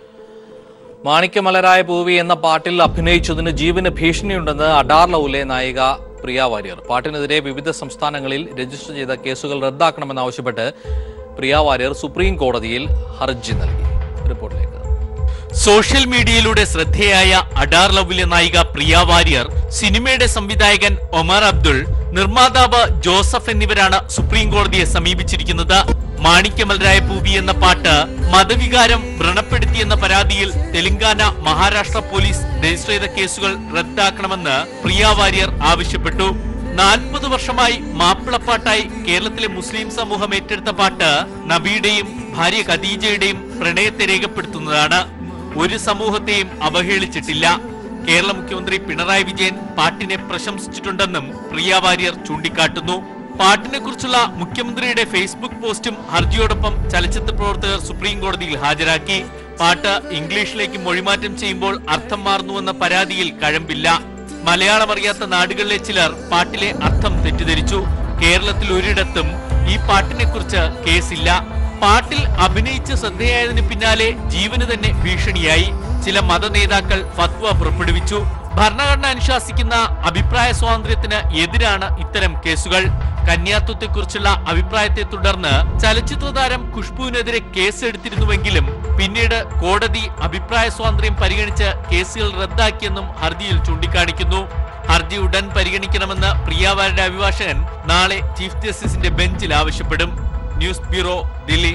Speaker 1: മാണിക്യമലരായ പൂവി എന്ന പാട്ടിൽ അഭിനയിച്ചതിന് ജീവന് ഭീഷണിയുണ്ടെന്ന് അഡാർ ലൌലെ നായിക പ്രിയ വാര്യർ പാട്ടിനെതിരെ വിവിധ സംസ്ഥാനങ്ങളിൽ രജിസ്റ്റർ ചെയ്ത കേസുകൾ റദ്ദാക്കണമെന്നാവശ്യപ്പെട്ട് പ്രിയ വാര്യർ സുപ്രീം കോടതിയിൽ ഹർജി നൽകി റിപ്പോർട്ടിലേക്ക്
Speaker 21: സോഷ്യൽ മീഡിയയിലൂടെ ശ്രദ്ധേയായ അഡാർ ലവിലെ നായിക പ്രിയ വാര്യർ സിനിമയുടെ സംവിധായകൻ ഒമർ അബ്ദുൾ നിർമ്മാതാവ് ജോസഫ് എന്നിവരാണ് സുപ്രീം കോടതിയെ സമീപിച്ചിരിക്കുന്നത് മാണിക്യമൽരായ പൂവി എന്ന പാട്ട് മതവികാരം വ്രണപ്പെടുത്തിയെന്ന പരാതിയിൽ തെലങ്കാന മഹാരാഷ്ട്ര പോലീസ് രജിസ്റ്റർ ചെയ്ത കേസുകൾ റദ്ദാക്കണമെന്ന് പ്രിയ വാര്യർ ആവശ്യപ്പെട്ടു നാൽപ്പത് വർഷമായി മാപ്പിളപ്പാട്ടായി കേരളത്തിലെ മുസ്ലിം സമൂഹം ഏറ്റെടുത്ത പാട്ട് നബിയുടെയും ഭാര്യ ഖദീജയുടെയും പ്രണയത്തെ രേഖപ്പെടുത്തുന്നതാണ് ഒരു സമൂഹത്തെയും അവഹേളിച്ചിട്ടില്ല കേരള മുഖ്യമന്ത്രി പിണറായി വിജയൻ പാട്ടിനെ പ്രശംസിച്ചിട്ടുണ്ടെന്നും പ്രിയ വാര്യർ ചൂണ്ടിക്കാട്ടുന്നു പാട്ടിനെ കുറിച്ചുള്ള മുഖ്യമന്ത്രിയുടെ ഫേസ്ബുക്ക് പോസ്റ്റും ഹർജിയോടൊപ്പം ചലച്ചിത്ര പ്രവർത്തകർ സുപ്രീം കോടതിയിൽ ഹാജരാക്കി പാട്ട് ഇംഗ്ലീഷിലേക്ക് മൊഴിമാറ്റം ചെയ്യുമ്പോൾ അർത്ഥം മാറുന്നുവെന്ന പരാതിയിൽ കഴമ്പില്ല മലയാളം അറിയാത്ത നാടുകളിലെ ചിലർ പാട്ടിലെ അർത്ഥം തെറ്റിദ്ധരിച്ചു കേരളത്തിൽ ഒരിടത്തും ഈ പാട്ടിനെ കുറിച്ച് കേസില്ല പാട്ടിൽ അഭിനയിച്ച് ശ്രദ്ധേയായതിന് പിന്നാലെ ജീവന് തന്നെ ഭീഷണിയായി ചില മത നേതാക്കൾ ഫത്വ പുറപ്പെടുവിച്ചു ഭരണഘടന അനുശാസിക്കുന്ന അഭിപ്രായ സ്വാതന്ത്ര്യത്തിന് എതിരാണ് ഇത്തരം കേസുകൾ കന്യാത്വത്തെക്കുറിച്ചുള്ള അഭിപ്രായത്തെ തുടർന്ന് ചലച്ചിത്ര താരം ഖുഷ്ബുവിനെതിരെ കേസെടുത്തിരുന്നുവെങ്കിലും പിന്നീട് കോടതി അഭിപ്രായ സ്വാതന്ത്ര്യം പരിഗണിച്ച് കേസുകൾ റദ്ദാക്കിയെന്നും ഹർജിയിൽ ചൂണ്ടിക്കാണിക്കുന്നു ഹർജി ഉടൻ പരിഗണിക്കണമെന്ന് പ്രിയാവാരുടെ അഭിഭാഷകൻ നാളെ ചീഫ് ജസ്റ്റിസിന്റെ ബെഞ്ചിൽ ആവശ്യപ്പെടും ന്യൂസ് ബ്യൂറോ ദില്ലി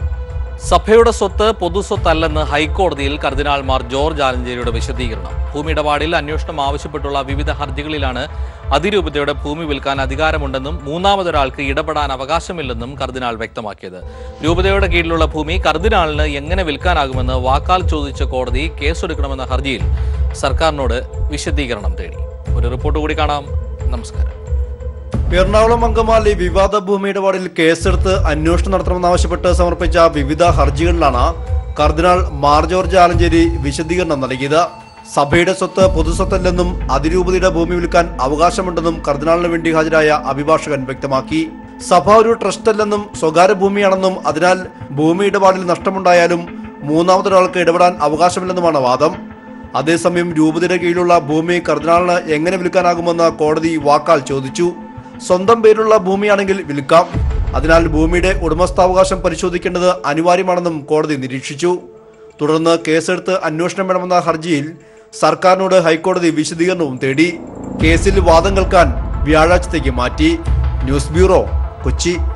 Speaker 1: സഭയുടെ സ്വത്ത് പൊതുസ്വത്തല്ലെന്ന് ഹൈക്കോടതിയിൽ കർദിനാൾ മാർ ജോർജ് ആലഞ്ചേരിയുടെ വിശദീകരണം ഭൂമി ഇടപാടിൽ അന്വേഷണം ആവശ്യപ്പെട്ടുള്ള വിവിധ ഹർജികളിലാണ് അതിരൂപതയുടെ ഭൂമി വിൽക്കാൻ അധികാരമുണ്ടെന്നും മൂന്നാമതൊരാൾക്ക് ഇടപെടാൻ അവകാശമില്ലെന്നും കർദിനാൾ വ്യക്തമാക്കിയത് രൂപതയുടെ കീഴിലുള്ള ഭൂമി കർദിനാളിന് എങ്ങനെ വിൽക്കാനാകുമെന്ന് വാക്കാൽ ചോദിച്ച കോടതി കേസെടുക്കണമെന്ന ഹർജിയിൽ സർക്കാരിനോട് വിശദീകരണം തേടി ഒരു റിപ്പോർട്ട് കൂടി കാണാം നമസ്കാരം
Speaker 2: എറണാകുളം അങ്കമാലി വിവാദ ഭൂമി ഇടപാടിൽ കേസെടുത്ത് അന്വേഷണം നടത്തണമെന്നാവശ്യപ്പെട്ട് സമർപ്പിച്ച വിവിധ ഹർജികളിലാണ് കർദിനാൾ മാർ ജോർജ് ആലഞ്ചേരി വിശദീകരണം നൽകിയത് സഭയുടെ സ്വത്ത് പൊതുസ്വത്തല്ലെന്നും അതിരൂപതയുടെ ഭൂമി വിൽക്കാൻ അവകാശമുണ്ടെന്നും കർദിനാളിന് വേണ്ടി ഹാജരായ അഭിഭാഷകൻ വ്യക്തമാക്കി സഭ ഒരു ട്രസ്റ്റ് അല്ലെന്നും സ്വകാര്യ ഭൂമിയാണെന്നും അതിനാൽ ഭൂമി ഇടപാടിൽ നഷ്ടമുണ്ടായാലും മൂന്നാമതൊരാൾക്ക് ഇടപെടാൻ അവകാശമില്ലെന്നുമാണ് വാദം അതേസമയം രൂപതയുടെ കീഴിലുള്ള ഭൂമി കർദിനാളിന് എങ്ങനെ വിൽക്കാനാകുമെന്ന് കോടതി വാക്കാൽ ചോദിച്ചു സ്വന്തം പേരിലുള്ള ഭൂമിയാണെങ്കിൽ വിൽക്കാം അതിനാൽ ഭൂമിയുടെ ഉടമസ്ഥാവകാശം പരിശോധിക്കേണ്ടത് അനിവാര്യമാണെന്നും കോടതി നിരീക്ഷിച്ചു തുടർന്ന് കേസെടുത്ത് അന്വേഷണം വേണമെന്ന ഹർജിയിൽ സർക്കാരിനോട് ഹൈക്കോടതി വിശദീകരണവും തേടി കേസിൽ വാദം കേൾക്കാൻ വ്യാഴാഴ്ചത്തേക്ക് മാറ്റി ന്യൂസ് ബ്യൂറോ കൊച്ചി